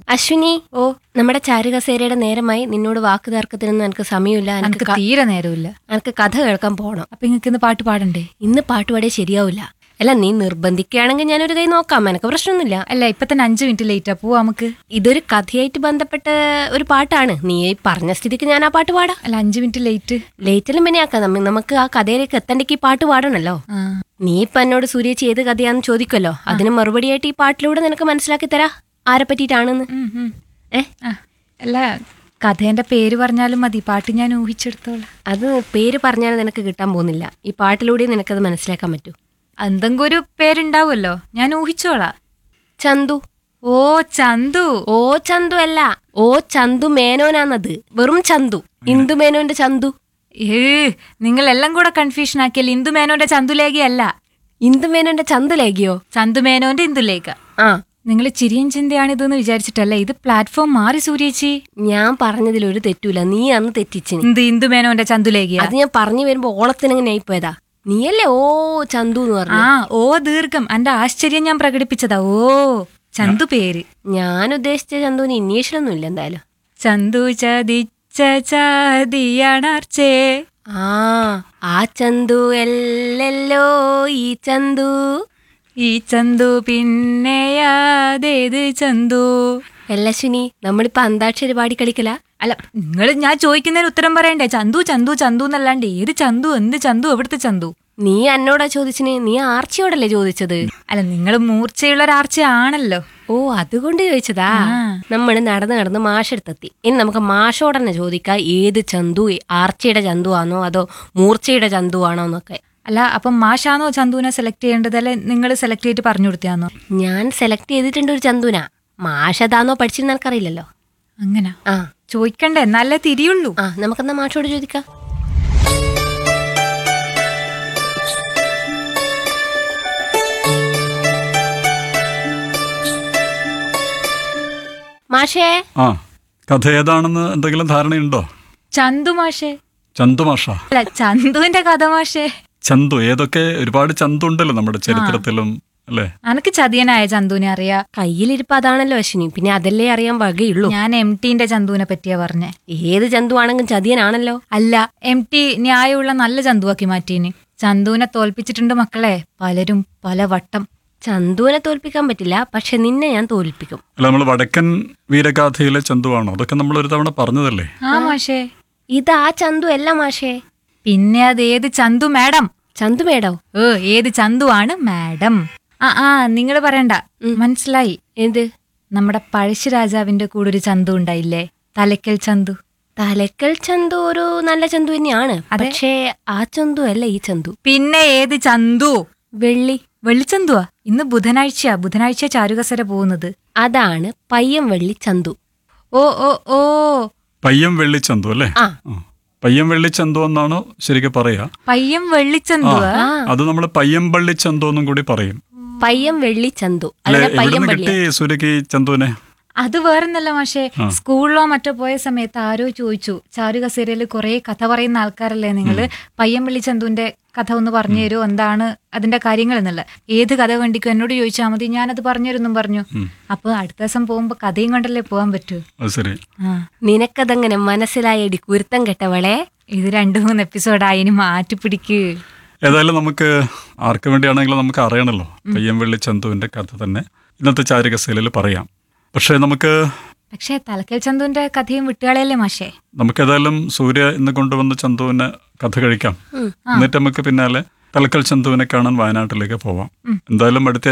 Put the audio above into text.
അശ്വിനി ഓ നമ്മുടെ ചാരുകസേരയുടെ നേരമായി നിന്നോട് വാക്ക് തർക്കത്തിനൊന്നും എനിക്ക് സമയമില്ല എനിക്ക് എനിക്ക് ക- തീരെ നേരമില്ല എനിക്ക് കഥ കേൾക്കാൻ പോകണം അപ്പൊ ഇങ്ങക്ക് ഇന്ന് പാട്ട് പാടണ്ടേ ഇന്ന് പാട്ടുപാടിയേ ശരിയാവില്ല അല്ല നീ നിർബന്ധിക്കുകയാണെങ്കിൽ ഞാനൊരു കൈ നോക്കാം എനിക്ക് പ്രശ്നമൊന്നുമില്ല അല്ല ഇപ്പൊ തന്നെ അഞ്ചു മിനിറ്റ് ലേറ്റാ പോവാ നമുക്ക് ഇതൊരു കഥയായിട്ട് ബന്ധപ്പെട്ട ഒരു പാട്ടാണ് നീ ഈ പറഞ്ഞ സ്ഥിതിക്ക് ഞാൻ ആ പാട്ട് പാടാം അല്ല അഞ്ചു മിനിറ്റ് ലേറ്റ് ലേറ്റെല്ലാം പിന്നെ ആക്കാം നമ്മ- നമുക്ക് ആ കഥയിലേക്ക് എത്തണ്ടെങ്കിൽ ഈ പാട്ട് പാടണല്ലോ ആ നീ ഇപ്പൊ എന്നോട് സൂര്യേച്ചി ഏത് കഥയാന്ന് ചോദിക്കുമല്ലോ അതിന് മറുപടിയായിട്ട് ഈ പാട്ടിലൂടെ നിനക്ക് മനസ്സിലാക്കി തരാ ആരെ പറ്റിയിട്ടാണെന്ന് ഉം, ഉം. ഏ ആ, അല്ല കഥേന്റെ പേര് പറഞ്ഞാലും മതി പാട്ട് ഞാൻ ഊഹിച്ചെടുത്തോളാം അത് പേര് പറഞ്ഞാൽ നിനക്ക് കിട്ടാൻ പോകുന്നില്ല ഈ പാട്ടിലൂടെ നിനക്കത് മനസ്സിലാക്കാൻ പറ്റൂ എന്തെങ്കിലും ഒരു പേരുണ്ടാവുമല്ലോ ഞാൻ ഊഹിച്ചോളാം ചന്തു ഓ ചന്തു ഓ ചന്തു അല്ല ഓ ചന്തു മേനോനാന്നത് വെറും ചന്തു ഇന്ദു മേനോന്റെ ചന്തു ഏ നിങ്ങൾ എല്ലാം കൂടെ കൺഫ്യൂഷൻ ആക്കിയല്ലേ ഇന്ദു മേനോന്റെ ചന്തുലേഖ അല്ല ഇന്ദു മേനോന്റെ ചന്തുലേഖയോ ചന്തു മേനോന്റെ ഇന്ദുലേഖ ആ നിങ്ങൾ ചിരിയൻ ചിന്തയാണ് ഇതെന്ന് വിചാരിച്ചിട്ടല്ല ഇത് പ്ലാറ്റ്ഫോം മാറി സൂര്യേച്ചി ഞാൻ പറഞ്ഞതിൽ ഒരു തെറ്റൂല നീ അന്ന് തെറ്റിച്ചിന് എന്ത് ഇന്ദു മേനോന്റെ ചന്തുലേഖ അത് ഞാൻ പറഞ്ഞു വരുമ്പോ ഓളത്തിനങ്ങനെ ആയിപ്പോയതാ നീയല്ലേ ഓ ചന്തു എന്ന് പറഞ്ഞു ആ ഓ ദീർഘം എന്റെ ആശ്ചര്യം ഞാൻ പ്രകടിപ്പിച്ചതാ ഓ ചന്തു പേര് ഞാൻ ഉദ്ദേശിച്ച ചന്തുവിന് ഇനീഷ്യലൊന്നും ഇല്ല എന്തായാലും ചന്തു ചതിച്ച ചതിയണർച്ചേ ആ ആ ചന്തു എല്ലല്ലോ ഈ ചന്തു ഈ ചന്തു പിന്നെയാതേത് ചന്തു എല്ലശ്വിനി നമ്മളിപ്പോ അന്താക്ഷരി പാടി കളിക്കല അല്ല നിങ്ങൾ ഞാൻ ചോദിക്കുന്നതിന് ഉത്തരം പറയണ്ടേ ചന്തു ചന്തു ചന്തു എന്നല്ലാണ്ട് ഏത് ചന്തു എന്ത് ചന്തു എവിടുത്തെ ചന്തു നീ എന്നോടാ ചോദിച്ചിന് നീ ആർച്ചയോടല്ലേ ചോദിച്ചത് അല്ല നിങ്ങൾ മൂർച്ചയുള്ള ഒരാർച്ച ആണല്ലോ ഓ അതുകൊണ്ട് ചോദിച്ചതാ ആ. നമ്മൾ നടന്ന് നടന്ന് മാഷെടുത്തെത്തി ഇനി നമുക്ക് മാഷോട് തന്നെ ചോദിക്കാം ഏത് ചന്തു ആർച്ചയുടെ ചന്തു ആണോ അതോ മൂർച്ചയുടെ ചന്തു ആണോ എന്നൊക്കെ അല്ല അപ്പം മാഷാണോ ചന്തുവിനെ സെലക്ട് ചെയ്യേണ്ടത് അല്ലെ നിങ്ങൾ സെലക്ട് ചെയ്തിട്ട് പറഞ്ഞു കൊടുത്താന്നോ ഞാൻ സെലക്ട് ചെയ്തിട്ടുണ്ട് ഒരു ചന്തുന മാഷതാന്നോ പഠിച്ചിരുന്ന എനിക്കറിയില്ലല്ലോ അങ്ങനെ ആ ചോദിക്കണ്ടേ നല്ല തിരിയുള്ളൂ ആ നമുക്കെന്നാ മാഷോട് ചോദിക്കാം മാഷേ ആ കഥ ഏതാണെന്ന് എന്തെങ്കിലും ധാരണയുണ്ടോ ചന്തു മാഷേ ചന്തുമാഷ അല്ല ചന്തുവിന്റെ കഥ മാഷേ ചന്തു ഏതൊക്കെ ഒരുപാട് ചന്തു ഉണ്ടല്ലോ നമ്മുടെ ചരിത്രത്തിലും അല്ലേ അനക്ക് ചതിയനായ ചന്തുവിനെ അറിയാ കയ്യിലിരിപ്പ് അതാണല്ലോ അശ്വിനി പിന്നെ അതല്ലേ അറിയാൻ വകയുള്ളൂ ഞാൻ എം ടിന്റെ ചന്തുവിനെ പറ്റിയാ പറഞ്ഞേ ഏത് ജന്തു ആണെങ്കിലും ചതിയനാണല്ലോ അല്ല എം ടി ന്യായമുള്ള നല്ല ചന്തുവാക്കി മാറ്റീന് ചന്തുവിനെ തോൽപ്പിച്ചിട്ടുണ്ട് മക്കളെ പലരും പല വട്ടം ചന്തുവിനെ തോൽപ്പിക്കാൻ പറ്റില്ല പക്ഷെ നിന്നെ ഞാൻ തോൽപ്പിക്കും അല്ല നമ്മൾ വടക്കൻ വീരഗാഥയിലെ ചന്തുവാണോ അതൊക്കെ നമ്മൾ ഒരു തവണ പറഞ്ഞതല്ലേ ആ മാഷേ ഇത് ആ ചന്തു അല്ല മാഷേ പിന്നെ അത് ഏത് ചന്തു മാഡം ചന്തു മേടോ ഏ ഏത് ചന്തു ആണ് മാഡം ആ ആ നിങ്ങൾ പറയണ്ട മനസ്സിലായി എന്ത് നമ്മുടെ പഴശ്ശി രാജാവിന്റെ കൂടെ ഒരു ചന്തു ഉണ്ടായില്ലേ തലക്കൽ ചന്തു തലക്കൽ ചന്തു ഒരു നല്ല ചന്തു തന്നെയാണ് പക്ഷേ ആ ചന്തു അല്ല ഈ ചന്തു പിന്നെ ഏത് ചന്തു വെള്ളി വെള്ളിച്ചന്തുവാ ഇന്ന് ബുധനാഴ്ചയാ ബുധനാഴ്ച ചാരുകസര പോകുന്നത് അതാണ് പയ്യം വെള്ളി ചന്തു ഓ ഓ ഓ പയ്യം വെള്ളിച്ചന്തു അല്ലേ ആ ആ. പയ്യം വെള്ളിച്ചന്തു എന്നാണോ ശരിക്കും പറയാ പയ്യം വെള്ളിച്ചന്തുവാ ആ അത് നമ്മൾ പയ്യമ്പള്ളി ചന്തു എന്നും കൂടി പറയും പയ്യം വെള്ളി ചന്തു അല്ലെ അതിനെ പയ്യം എവിടുന്ന് വെള്ളി കിട്ടി സൂര്യക്ക് ഈ ചന്തുവിനെ അത് വേറൊന്നല്ല മാഷേ സ്കൂളിലോ മറ്റോ പോയ സമയത്ത് ആരോ ചോദിച്ചു ചാരുകസേരയിൽ കുറെ കഥ പറയുന്ന ആൾക്കാരല്ലേ നിങ്ങള് പയ്യമ്പള്ളി ചന്തുവിന്റെ കഥ ഒന്ന് പറഞ്ഞു തരുമോ എന്താണ് അതിന്റെ കാര്യങ്ങൾ എന്നല്ല ഏത് കഥ വേണ്ടിക്കും എന്നോട് ചോദിച്ചാൽ മതി ഞാനത് പറഞ്ഞു തരുമെന്നും പറഞ്ഞു അപ്പൊ അടുത്ത ദിവസം പോകുമ്പോ കഥയും കൊണ്ടല്ലേ പോകാൻ പറ്റൂ അത് ശരി ആ നിനക്കതങ്ങനെ മനസ്സിലായടി കുരുത്തം കെട്ടവളെ ഇത് രണ്ടു മൂന്ന് എപ്പിസോഡായി ഇനി മാറ്റിപ്പിടിക്ക് ഏതായാലും നമുക്ക് ആർക്ക് വേണ്ടിയാണെങ്കിലും നമുക്ക് അറിയണല്ലോ പയ്യം വെള്ളി ചന്തുവിന്റെ കഥ തന്നെ ഇന്നത്തെ ചാരികസേലിൽ പറയാം പക്ഷേ നമുക്ക് പക്ഷേ തലക്കൽ ചന്തുവിന്റെ കഥയും വിട്ടുകളയല്ലേ മാഷേ നമുക്ക് ഏതായാലും സൂര്യ ഇന്ന് കൊണ്ടുവന്ന ചന്തുവിന് കഥ കഴിക്കാം എന്നിട്ട് നമുക്ക് പിന്നാലെ തലക്കൽ ചന്തുവിനെ കാണാൻ വയനാട്ടിലേക്ക് പോവാം എന്തായാലും അടുത്ത